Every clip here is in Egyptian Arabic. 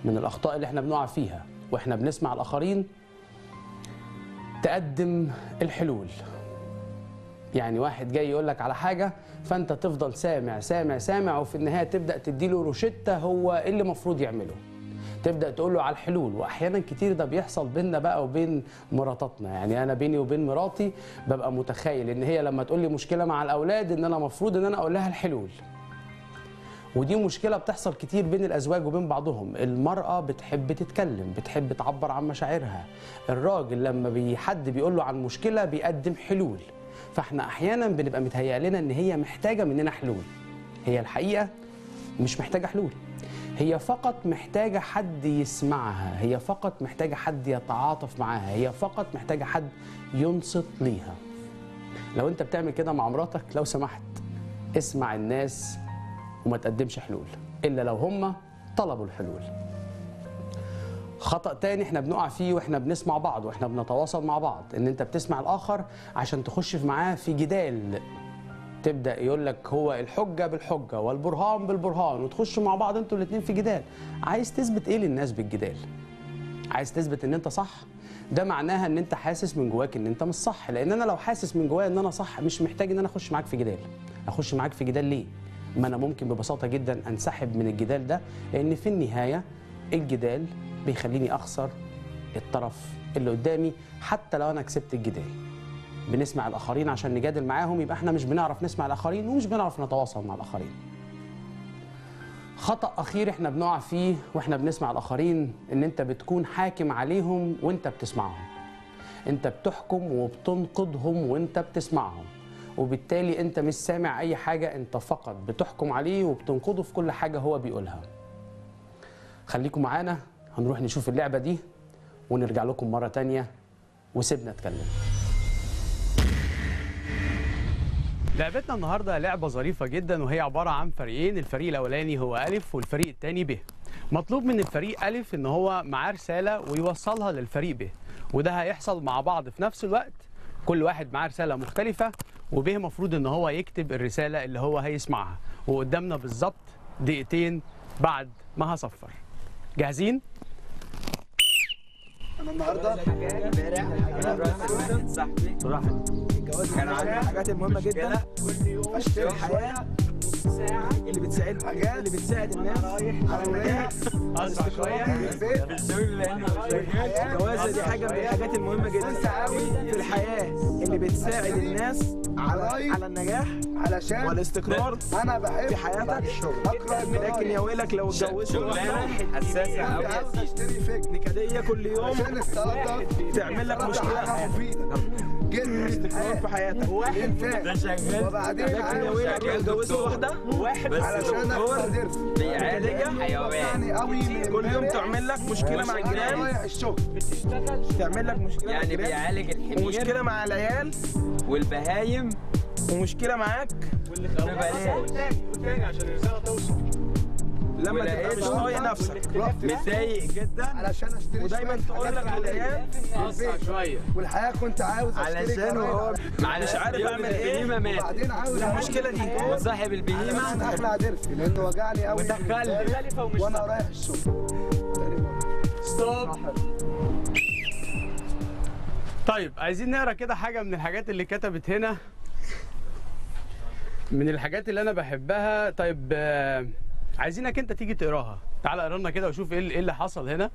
من الاخطاء اللي احنا بنقع فيها واحنا بنسمع الاخرين تقدم الحلول يعني واحد جاي يقول لك على حاجه فانت تفضل سامع سامع سامع وفي النهايه تبدا تديله روشته هو ايه اللي المفروض يعمله تبدا تقول له على الحلول واحيانا كتير ده بيحصل بيننا بقى وبين مراتاتنا يعني انا بيني وبين مراتي ببقى متخيل ان هي لما تقول لي مشكله مع الاولاد ان انا المفروض ان انا اقول لها الحلول ودي مشكلة بتحصل كتير بين الأزواج وبين بعضهم المرأة بتحب تتكلم بتحب تعبر عن مشاعرها الراجل لما بي حد بيقول له عن مشكلة بيقدم حلول فاحنا أحيانا بنبقى متهيأ لنا إن هي محتاجة مننا حلول هي الحقيقة مش محتاجة حلول هي فقط محتاجة حد يسمعها هي فقط محتاجة حد يتعاطف معاها هي فقط محتاجة حد ينصت ليها لو انت بتعمل كده مع مراتك لو سمحت اسمع الناس وما تقدمش حلول الا لو هم طلبوا الحلول خطأ تاني احنا بنقع فيه واحنا بنسمع بعض واحنا بنتواصل مع بعض ان انت بتسمع الاخر عشان تخش في معاه في جدال تبدا يقول لك هو الحجه بالحجه والبرهان بالبرهان وتخشوا مع بعض انتوا الاثنين في جدال عايز تثبت ايه للناس بالجدال عايز تثبت ان انت صح ده معناها ان انت حاسس من جواك ان انت مش صح لان انا لو حاسس من جوايا ان انا صح مش محتاج ان انا اخش معاك في جدال اخش معاك في جدال ليه ما انا ممكن ببساطه جدا انسحب من الجدال ده لان في النهايه الجدال بيخليني اخسر الطرف اللي قدامي حتى لو انا كسبت الجدال بنسمع الاخرين عشان نجادل معاهم يبقى احنا مش بنعرف نسمع الاخرين ومش بنعرف نتواصل مع الاخرين خطأ أخير احنا بنقع فيه واحنا بنسمع الآخرين إن أنت بتكون حاكم عليهم وأنت بتسمعهم. أنت بتحكم وبتنقدهم وأنت بتسمعهم. وبالتالي أنت مش سامع أي حاجة أنت فقط بتحكم عليه وبتنقده في كل حاجة هو بيقولها. خليكم معانا هنروح نشوف اللعبة دي ونرجع لكم مرة تانية وسيبنا اتكلم. لعبتنا النهارده لعبه ظريفه جدا وهي عباره عن فريقين الفريق الاولاني هو الف والفريق الثاني ب مطلوب من الفريق الف ان هو معاه رساله ويوصلها للفريق ب وده هيحصل مع بعض في نفس الوقت كل واحد معاه رساله مختلفه وب المفروض ان هو يكتب الرساله اللي هو هيسمعها وقدامنا بالظبط دقيقتين بعد ما هصفر جاهزين انا النهارده امبارح انا صاحبي الجواز كان عندي الحاجات المهمه جدا في الحياه اللي بتساعد اللي بتساعد الناس على النجاح اسرع شويه الجوازه دي حاجه من الحاجات المهمه جدا في الحياه اللي بتساعد الناس على على النجاح علشان والاستقرار انا بحب في حياتك اقرا لكن يا ويلك لو اتجوزت واحده حساسه قوي عاوز اشتري فكر نكديه كل يوم عشان استقدر تعمل لك مشكله مفيدة جدا استقرار في حياتك ينفع وبعدين لكن يا عاوز ويلك لو اتجوزت واحده علشان ابقى درس بيعالج حيوان يعني قوي من كل يوم امبارح تعمل لك مشكله مع انا الجيران رايح الشغل تعمل لك مشكله مع يعني الجيران بيعالج الحمير ومشكله مع العيال والبهايم ومشكله معاك ببلاش لما تبقى مش طايق نفسك متضايق جدا علشان اشتري ودايما شوية تقول لك حاجات للعيال للبيت. شويه والحقيقه كنت عاوز اشتري علشان وهو جرايد مش عارف اعمل ايه البهيمه مات وبعدين عاوز المشكله دي وصاحب انا البهيمه اخلع ضرسي لانه وجعني قوي ودخلني وانا رايح الشغل ستوب طيب عايزين نقرا كده حاجه من الحاجات اللي كتبت هنا من الحاجات اللي انا بحبها طيب آه، عايزينك انت تيجي تقراها تعال اقرا لنا كده وشوف ايه اللي- إيه اللي حصل هنا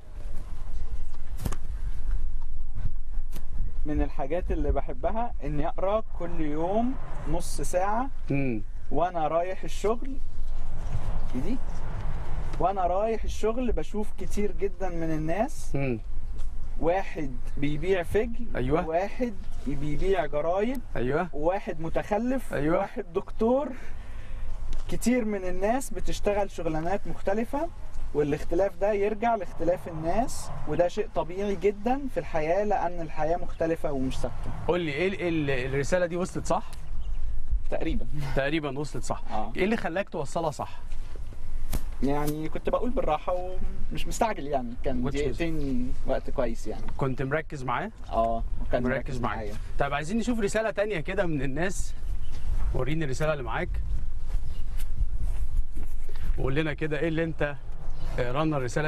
من الحاجات اللي بحبها اني اقرا كل يوم نص ساعه امم وانا رايح الشغل دي وانا رايح الشغل بشوف كتير جدا من الناس امم واحد بيبيع فجل أيوة. واحد بيبيع جرايد ايوه وواحد متخلف أيوة. واحد دكتور كتير من الناس بتشتغل شغلانات مختلفة والاختلاف ده يرجع لاختلاف الناس وده شيء طبيعي جدا في الحياة لأن الحياة مختلفة ومش ثابتة قول لي ايه إيه ال- الرساله دي وصلت صح تقريبا تقريبا وصلت صح اه ايه اللي خلاك توصلها صح يعني كنت بقول بالراحة ومش مستعجل يعني كان Which is- دقيقتين وقت كويس يعني كنت مركز معاه اه وكان مركز معاك طيب عايزين نشوف رساله تانية كده من الناس وريني الرساله اللي معاك وقول لنا كده ايه اللي انت اقرا لنا الرساله